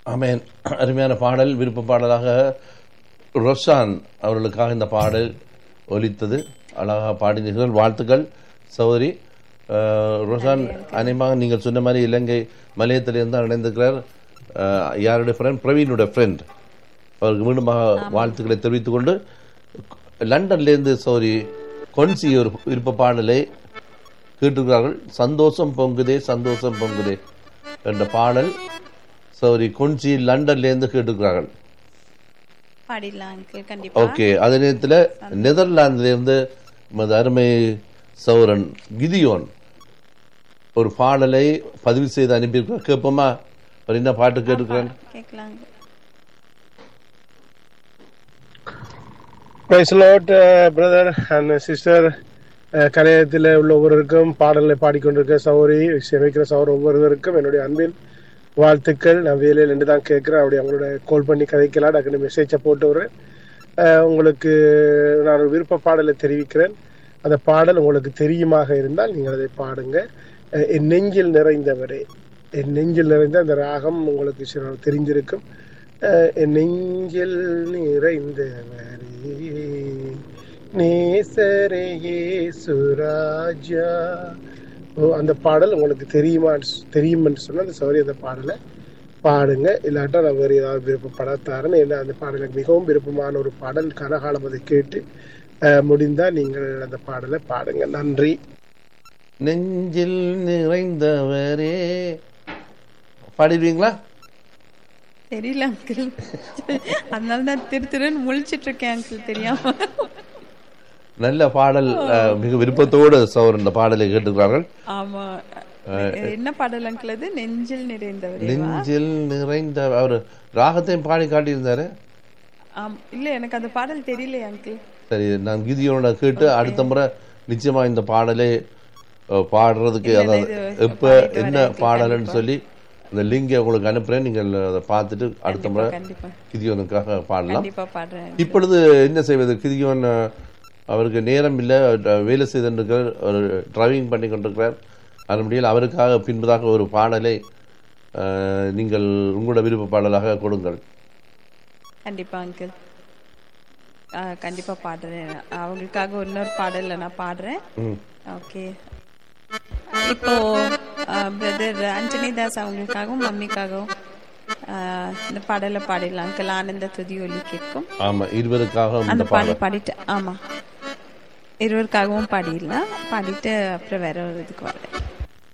ஆமென் அருமையான பாடல் விருப்ப பாடலாக ரொஷான் அவர்களுக்காக இந்த பாடல் ஒலித்தது அழகாக பாடினீர்கள் வாழ்த்துக்கள் சௌதரி அஹ், ரொஷான் அநேகமாக நீங்கள் சொன்ன மாதிரி இலங்கை மலையத்திலிருந்து தான் இணைந்திருக்கிறார் அஹ், யாருடைய ஃப்ரெண்ட் பிரவீனுடைய ஃப்ரெண்ட் அவருக்கு மீண்டுமாக வாழ்த்துக்களை தெரிவித்துக் கொண்டு லண்டன்லேருந்து சௌரி கொன்சி ஒரு விருப்ப பாடலை கேட்டிருக்கிறார்கள் சந்தோஷம் பொங்குதே சந்தோஷம் பொங்குதே என்ற பாடல் சௌரி கொன்சி லண்டன்லேருந்து கேட்டிருக்கிறார்கள் பாடிடலாம் அங்கிள் கண்டிப்பா ஓகே அதே நேரத்தில் நெதர்லாந்திலிருந்து நமது அருமை சௌரன் கிதியோன் ஒரு பாடலை பதிவு செய்து அனுப்பியிருக்கிறார் கேட்போமா அவர் என்ன பாட்டு கேட்டிருக்கிறார் கேட்கலாம் praise lord brother and sister கலையத்தில் உள்ள ஒவ்வொருவருக்கும் பாடலை பாடிக்கொண்டிருக்க சௌரி சேமிக்கிற சௌர் ஒவ்வொருவருக்கும் என்னுடைய அன்பின் வாழ்த்துக்கள் நான் வேலையில் நின்று தான் கேட்குறேன் அப்படி அவங்களோட கால் பண்ணி கதைக்கலாம் டக்குனு மெசேஜை போட்டு விடுறேன் அஹ், உங்களுக்கு நான் ஒரு விருப்ப பாடலை தெரிவிக்கிறேன் அந்த பாடல் உங்களுக்கு தெரியுமாக இருந்தால் நீங்கள் அதை பாடுங்க அஹ், என் நெஞ்சில் நிறைந்தவரே என் நெஞ்சில் நிறைந்த அந்த ராகம் உங்களுக்கு சில தெரிஞ்சிருக்கும் அஹ், என் நெஞ்சில் நிறைந்தவரே நேசரையே சுராஜா ஓ அந்த பாடல் உங்களுக்கு தெரியுமா தெரியுமென்று சொன்னால் அந்த சௌரி அந்த பாடலை பாடுங்க இல்லாட்டா நான் வேறு ஏதாவது விருப்பப்படத்தாருன்னு ஏன்னா அந்த பாடல் எனக்கு மிகவும் விருப்பமான ஒரு பாடல் கனகாலம் அதை கேட்டு அஹ், முடிந்தா நீங்கள் அந்த பாடலை பாடுங்க நன்றி நெஞ்சில் நிறைந்தவரே பாடிடுவீங்களா தெரியல அங்கிள் அதனால தான் திரு திருன்னு முழிச்சிட்டு இருக்கேன் அங்கிள் தெரியாம நல்ல பாடல் அஹ், மிக விருப்பத்தோடு சௌர் இந்த பாடலை கேட்டிருக்கிறார்கள் ஆமா என்ன பாடல் அங்கிள் அது நெஞ்சில் நிறைந்தவர் நெஞ்சில் நிறைந்த அவர் ராகத்தையும் பாடி காட்டியிருந்தாரு ஆம் இல்ல எனக்கு அந்த பாடல் தெரியலையே அங்கிள் சரி நான் கீதியோட கேட்டு அடுத்த முறை நிச்சயமா இந்த பாடலை அஹ், பாடுறதுக்கு அதாவது எப்ப என்ன பாடல்னு சொல்லி இந்த லிங்கை உங்களுக்கு அனுப்புறேன் நீங்கள் அதை பார்த்துட்டு அடுத்த முறை கண்டிப்பா கிதியோனுக்காக பாடலாம் கண்டிப்பா பாடுறேன் இப்பொழுது என்ன செய்வது கிதியோன் அஹ், அவருக்கு நேரம் இல்லை அஹ், வேலை செய்திருக்கிறார் ஒரு டிரைவிங் பண்ணி கொண்டிருக்கிறார் அதன்படியில் அவருக்காக பின்பதாக ஒரு பாடலை அஹ், நீங்கள் உங்களோட விருப்ப பாடலாக கொடுங்கள் கண்டிப்பா அங்கிள் கண்டிப்பா பாடுறேன் அவங்களுக்காக இன்னொரு பாடல்ல நான் பாடுறேன் ம் ஓகே இப்போ பிரதர் அஞ்சனி தாஸ் அவங்களுக்காகவும் மம்மிக்காகவும் ஆஹ், இந்த பாடலை பாடிடலாம் அங்கிள் ஆனந்த துதி ஒலி கேட்கும் ஆமா இருவருக்காக அந்த இந்த பாடல் பாடல் பாடிட்டு ஆமா இருவருக்காகவும் பாடிடலாம் பாடிட்டு அப்புறம் வேற ஒரு இதுக்கு வரேன்